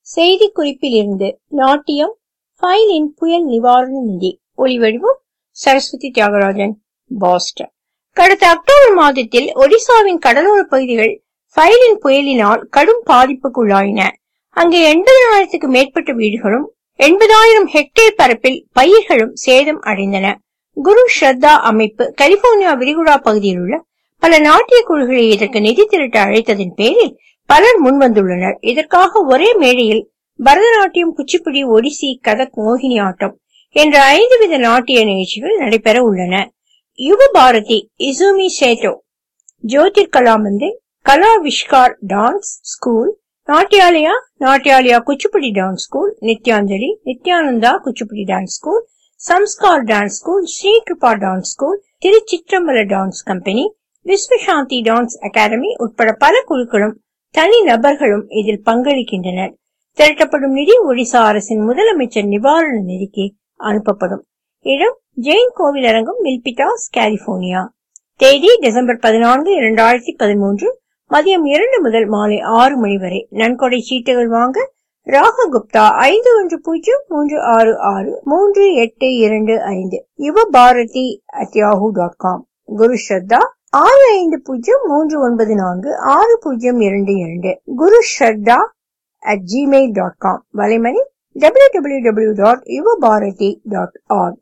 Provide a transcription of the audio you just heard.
செய்தி குறிப்பில் இருந்து நாட்டியம் ஃபைலின் புயல் நிவாரண நிதி ஒளிவடிவம் சரஸ்வதி தியாகராஜன் பாஸ்டன் கடந்த அக்டோபர் மாதத்தில் ஒடிசாவின் கடலோர பகுதிகள் ஃபைலின் புயலினால் கடும் பாதிப்புக்குள்ளாயின அங்கே எண்பதாயிரத்துக்கு மேற்பட்ட வீடுகளும் எண்பதாயிரம் ஹெக்டேர் பரப்பில் பயிர்களும் சேதம் அடைந்தன குரு ஸ்ரத்தா அமைப்பு கலிபோர்னியா விரிகுடா பகுதியில் உள்ள பல நாட்டிய குழுக்களை இதற்கு நிதி திரட்ட அழைத்ததன் பேரில் பலர் முன்வந்துள்ளனர் இதற்காக ஒரே மேடையில் பரதநாட்டியம் குச்சிப்புடி ஒடிசி கதக் மோகினி ஆட்டம் என்ற ஐந்து வித நாட்டிய நிகழ்ச்சிகள் நடைபெற உள்ளன யுவ பாரதி இசுமி சேட்டோ ஜோதிர் கலாமந்து Kala Vishkar dance school Natyalaya Natyalaya Kuchipudi dance school Nityanjali Nityananda Kuchipudi dance school Samskar dance school Sri Kripa dance school Thiruchitrambala dance company Vishwashanti dance academy உட்பட பல குழுக்களும் தனி நபர்களும் இதில் பங்களிக்கின்றனர் திரட்டப்படும் நிதி ஒடிசா அரசின் முதலமைச்சர் நிவாரண நிதிக்கு அனுப்பப்படும் இடம் ஜெயின் கோவில் அரங்கம் மில்பிட்டாஸ் கலிபோர்னியா தேதி டிசம்பர் பதினான்கு இரண்டாயிரத்தி பதிமூன்று மதியம் இரண்டு முதல் மாலை ஆறு மணி வரை நன்கொடை சீட்டுகள் வாங்க ராககுப்தா ஐந்து ஒன்று பூஜ்ஜியம் மூன்று ஆறு ஆறு மூன்று எட்டு இரண்டு ஐந்து Yuva Bharati at Yahoo dot com Guru Shraddha ஆறு ஐந்து பூஜ்ஜியம் மூன்று ஒன்பது நான்கு ஆறு பூஜ்ஜியம் இரண்டு இரண்டு Guru Shraddha at Gmail dot com வலைமணி W W W dot Yuva Bharati dot arc